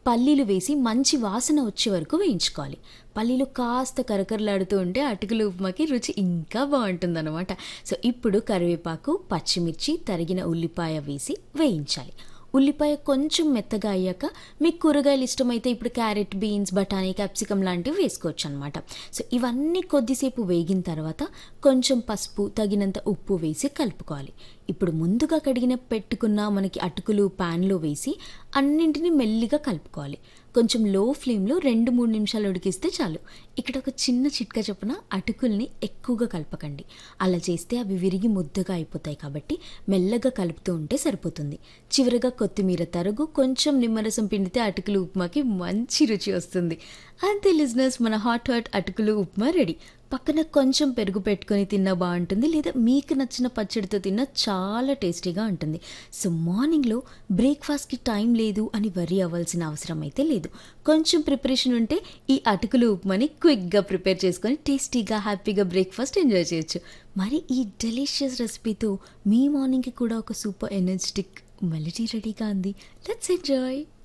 పల్లీలు వేసి మంచి వాసన వచ్చే వరకు వేయించుకోవాలి పల్లీలు కాస్త కరకరలాడుతూ ఉంటే అటుకులు ఉప్మాకి రుచి ఇంకా బాగుంటుందన్నమాట సో ఇప్పుడు కరివేపాకు పచ్చిమిర్చి తరిగిన ఉల్లిపాయ వేసి వేయించాలి ఉల్లిపాయ కొంచెం మెత్తగా అయ్యాక మీకు కూరగాయలు ఇష్టమైతే ఇప్పుడు క్యారెట్ బీన్స్ బఠానీ క్యాప్సికమ్ లాంటివి వేసుకోవచ్చు అనమాట సో ఇవన్నీ కొద్దిసేపు వేగిన తర్వాత కొంచెం పసుపు తగినంత ఉప్పు వేసి కలుపుకోవాలి ఇప్పుడు ముందుగా కడిగిన పెట్టుకున్న మనకి అటుకులు ప్యాన్లో వేసి అన్నింటినీ మెల్లిగా కలుపుకోవాలి కొంచెం లో ఫ్లేమ్లో రెండు మూడు నిమిషాలు ఉడికిస్తే చాలు ఇక్కడ ఒక చిన్న చిట్కా చొప్పున అటుకుల్ని ఎక్కువగా కలపకండి అలా చేస్తే అవి విరిగి ముద్దగా అయిపోతాయి కాబట్టి మెల్లగా కలుపుతూ ఉంటే సరిపోతుంది చివరగా కొత్తిమీర తరుగు కొంచెం నిమ్మరసం పిండితే అటుకులు ఉప్మాకి మంచి రుచి వస్తుంది అంతే లిజినెస్ మన హాట్ హాట్ అటుకులు ఉప్మా రెడీ పక్కన కొంచెం పెరుగు పెట్టుకొని తిన్నా బాగుంటుంది లేదా మీకు నచ్చిన పచ్చడితో తిన్నా చాలా టేస్టీగా ఉంటుంది సో మార్నింగ్లో బ్రేక్ఫాస్ట్కి టైం లేదు అని వరి అవ్వాల్సిన అవసరం అయితే లేదు కొంచెం ప్రిపరేషన్ ఉంటే ఈ అటుకులు ఉప్మాని క్విక్గా ప్రిపేర్ చేసుకొని టేస్టీగా హ్యాపీగా బ్రేక్ఫాస్ట్ ఎంజాయ్ చేయొచ్చు మరి ఈ డెలిషియస్ రెసిపీతో మీ మార్నింగ్కి కూడా ఒక సూపర్ ఎనర్జెటిక్ మెలడీ రెడీగా ఉంది లెట్స్ ఎంజాయ్